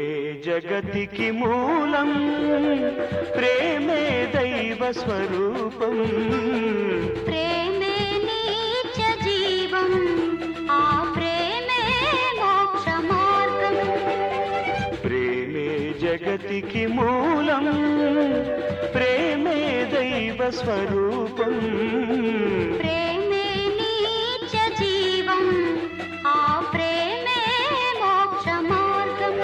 జగతికి మూలం ప్రేమే దైవ స్వరూపం ప్రేమే నీచ జీవం ఆ ప్రేమే మోక్ష మార్గం ప్రేమే జగతికి మూలం ప్రేమే దైవ స్వరూపం ప్రేమే నీచ జీవం ఆ ప్రేమే మోక్ష మార్గం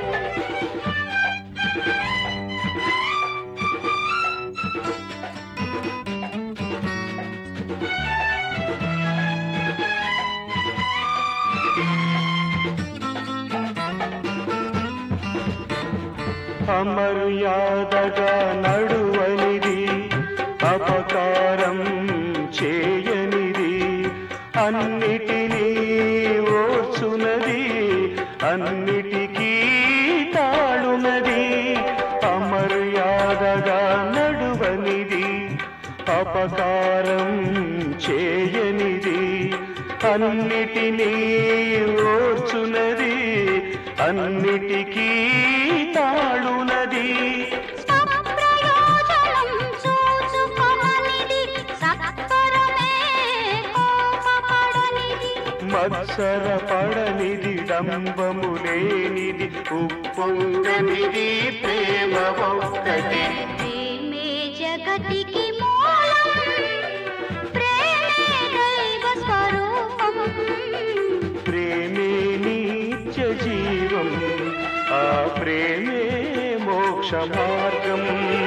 అమర్యాదగా నడువనిది అపకారం చేయనిది అన్నిటినీ ఓర్చునది అన్నిటికీ తాళునది అమర్యాదగా నడువనిది అపకారం చేయనిది అన్నిటినీ ఓర్చునది అన్నిటికీ తాళునది స్వప్రయోజనం చూచుకొననిది సత్వరమే కోపపడనిది మత్సర పడనిది డంబము లేనిది ఉప్పొంగనిది ప్రేమ ఒక్కటి ప్రేమే జగతికి మూలం ప్రేమే దైవ స్వరూపం ప్రేమే నిత్య జీవం ఆ ప్రేమే మోక్ష మార్గం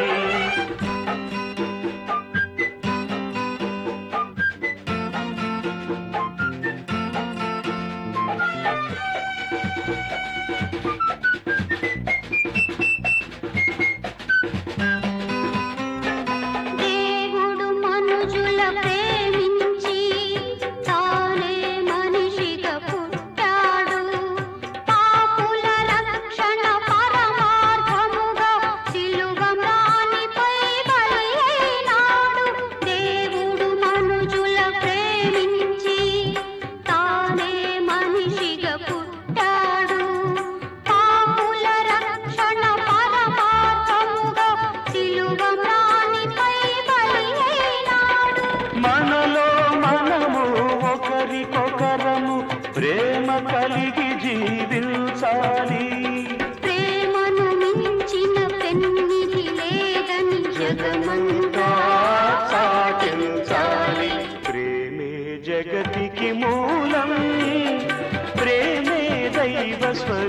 దేవుడు మనుజుల ప్రేమించి తానే మనిషిగా పుట్టాడు పాపుల రక్షణ పరమార్థముగా సిలువ మ్రానిపై బలి అయినాడు దేవుడు మనుజుల ప్రేమించి తానే మనిషిగా పుట్టాడు పాపుల రక్షణ పరమార్థముగా సిలువ మ్రానిపై బలి అయినాడు మనలో మనము ఒకరికొకరము ప్రేమ కలిగి జీవించాలి ప్రేమను మించిన పెన్నిధి లేదని జగమంతా సాగించాలి ప్రేమే జగతికి మూలం ప్రేమే దైవ స్వరూపం